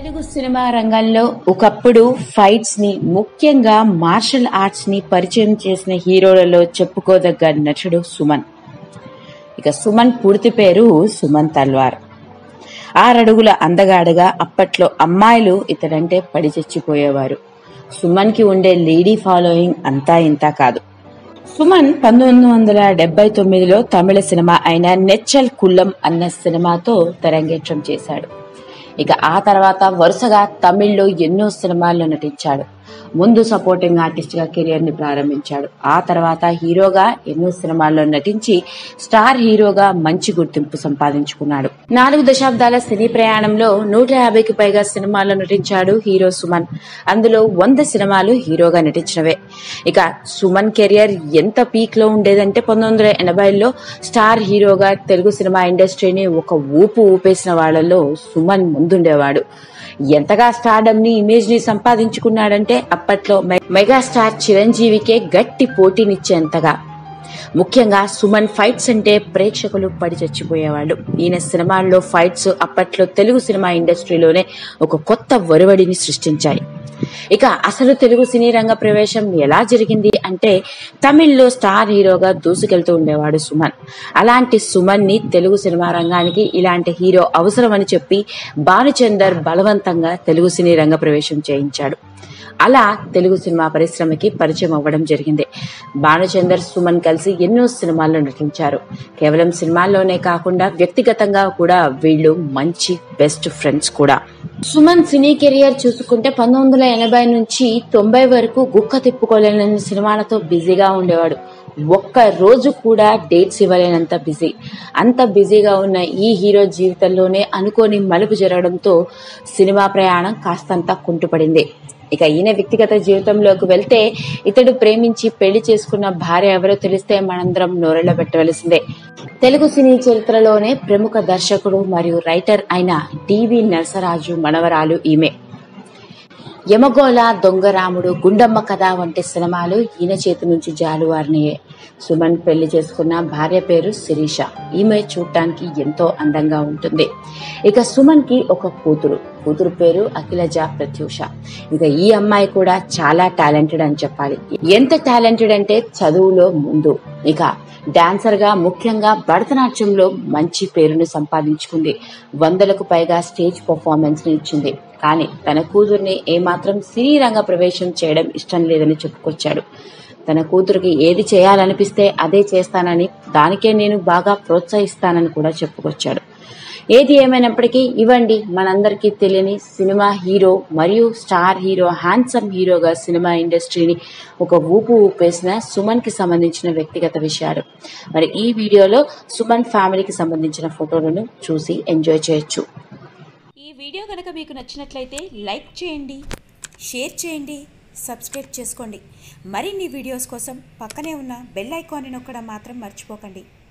Telugu cinema రంగంలో ఒకప్పుడు fights ని ముఖ్యంగా మార్షల్ ఆర్ట్స్ ని పరిచయం చేసిన హీరోలలో చెప్పుకోదగ్గ నటుడు సుమన్ ఇక సుమన్ పూర్తి పేరు సుమన్ తల్వార్ ఆరడుగుల అందగాడుగా అప్పట్లో అమ్మాయిలు ఇతడంటే పడి చచ్చిపోయేవారు సుమన్ కి ఉండే లేడీ ఫాలోయింగ్ అంతా ఇంతా కాదు సుమన్ పంతొమ్మిది వందల డెబ్బై తొమ్మిదిలో తమిళ సినిమా అయిన నెచ్చల్ కుల్లం అన్న సినిమాతో తెరంగేట్రం చేశాడు ఇక ఆ తర్వాత వరుసగా తమిళ్లో ఎన్నో సినిమాల్లో నటించాడు ముందు సపోర్టింగ్ ఆర్టిస్ట్ గా కెరియర్ ని ప్రారంభించాడు ఆ తర్వాత హీరోగా ఎన్నో సినిమాల్లో నటించి స్టార్ హీరోగా మంచి గుర్తింపు సంపాదించుకున్నాడు నాలుగు దశాబ్దాల సినీ ప్రయాణంలో నూట యాభైకి పైగా సినిమాల్లో నటించాడు హీరో సుమన్ అందులో వంద సినిమాలు హీరోగా నటించినవే ఇక సుమన్ కెరియర్ ఎంత పీక్ లో ఉండేదంటే పంతొమ్మిది వందల ఎనభైలో స్టార్ హీరోగా తెలుగు సినిమా ఇండస్ట్రీని ఒక ఊపు ఊపేసిన వాళ్ళలో సుమన్ ముందుండేవాడు ఎంతగా స్టార్డమ్ ని ఇమేజ్ ని సంపాదించుకున్నాడంటే అప్పట్లో మె- మెగాస్టార్ చిరంజీవికే గట్టి పోటీనిచ్చేంతగా ముఖ్యంగా సుమన్ ఫైట్స్ అంటే ప్రేక్షకులు పడి చచ్చిపోయేవాళ్ళు ఈయన సినిమాల్లో ఫైట్స్ అప్పట్లో తెలుగు సినిమా ఇండస్ట్రీలోనే ఒక కొత్త ఒరవడిని సృష్టించాయి ఇక అసలు తెలుగు సినీ రంగ ప్రవేశం ఎలా జరిగింది అంటే తమిళ్లో స్టార్ హీరోగా దూసుకెళ్తూ ఉండేవాడు సుమన్ అలాంటి సుమన్ ని తెలుగు సినిమా రంగానికి ఇలాంటి హీరో అవసరమని చెప్పి భానుచందర్ బలవంతంగా తెలుగు సినీ రంగ ప్రవేశం చేయించాడు అలా తెలుగు సినిమా పరిశ్రమకి పరిచయం అవ్వడం జరిగింది భానుచందర్ సుమన్ కలిసి ఎన్నో సినిమాల్లో నటించారు కేవలం సినిమాల్లోనే కాకుండా వ్యక్తిగతంగా కూడా వీళ్ళు మంచి బెస్ట్ ఫ్రెండ్స్ కూడా సుమన్ సినీ కెరియర్ చూసుకుంటే పంతొమ్మిది వందల ఎనభై నుంచి తొంభై వరకు గుక్క తిప్పుకోలేని సినిమాలతో బిజీగా ఉండేవాడు ఒక్క రోజు కూడా డేట్స్ ఇవ్వలేనంత బిజీ అంత బిజీగా ఉన్న ఈ హీరో జీవితంలోనే అనుకోని మలుపు జరగడంతో సినిమా ప్రయాణం కాస్తంత కుంటుపడింది ఇక ఈయన వ్యక్తిగత జీవితంలోకి వెళ్తే ఇతడు ప్రేమించి పెళ్లి చేసుకున్న భార్య ఎవరో తెలిస్తే మనందరం నోరెళ్ళ పెట్టవలసిందే తెలుగు సినీ చరిత్రలోనే ప్రముఖ దర్శకుడు మరియు రైటర్ అయిన డివి నరసరాజు మనవరాలు ఈమె యమగోళ దొంగరాముడు గుండమ్మ కథ వంటి సినిమాలు ఈయన చేతి నుంచి జాలువారినాయే సుమన్ పెళ్లి చేసుకున్న భార్య పేరు శిరీష ఈమె చూడటానికి ఎంతో అందంగా ఉంటుంది ఇక సుమన్ కి ఒక కూతురు కూతురు పేరు అఖిలజ ప్రత్యూష ఇక ఈ అమ్మాయి కూడా చాలా టాలెంటెడ్ అని చెప్పాలి ఎంత టాలెంటెడ్ అంటే చదువులో ముందు ఇక డాన్సర్ గా ముఖ్యంగా భరతనాట్యంలో మంచి పేరును సంపాదించుకుంది వందలకు పైగా స్టేజ్ పర్ఫార్మెన్స్ ని ఇచ్చింది కానీ తన కూతుర్ని ఏమాత్రం సినీ రంగ ప్రవేశం చేయడం ఇష్టం లేదని చెప్పుకొచ్చాడు తన కూతురికి ఏది చేయాలనిపిస్తే అదే చేస్తానని దానికే నేను బాగా ప్రోత్సహిస్తానని కూడా చెప్పుకొచ్చాడు ఏది ఏమైనప్పటికీ ఇవ్వండి మనందరికీ తెలియని సినిమా హీరో మరియు స్టార్ హీరో హ్యాండ్సమ్ హీరోగా సినిమా ఇండస్ట్రీని ఒక ఊపు ఊపేసిన సుమన్ కి సంబంధించిన వ్యక్తిగత విషయాలు మరి ఈ వీడియోలో సుమన్ ఫ్యామిలీకి సంబంధించిన ఫోటోలను చూసి ఎంజాయ్ చేయొచ్చు ఈ వీడియో కనుక మీకు నచ్చినట్లయితే లైక్ చేయండి షేర్ చేయండి సబ్స్క్రైబ్ చేసుకోండి మరిన్ని వీడియోస్ కోసం పక్కనే ఉన్న బెల్ ఐకాన్ని నొక్కడం మాత్రం మర్చిపోకండి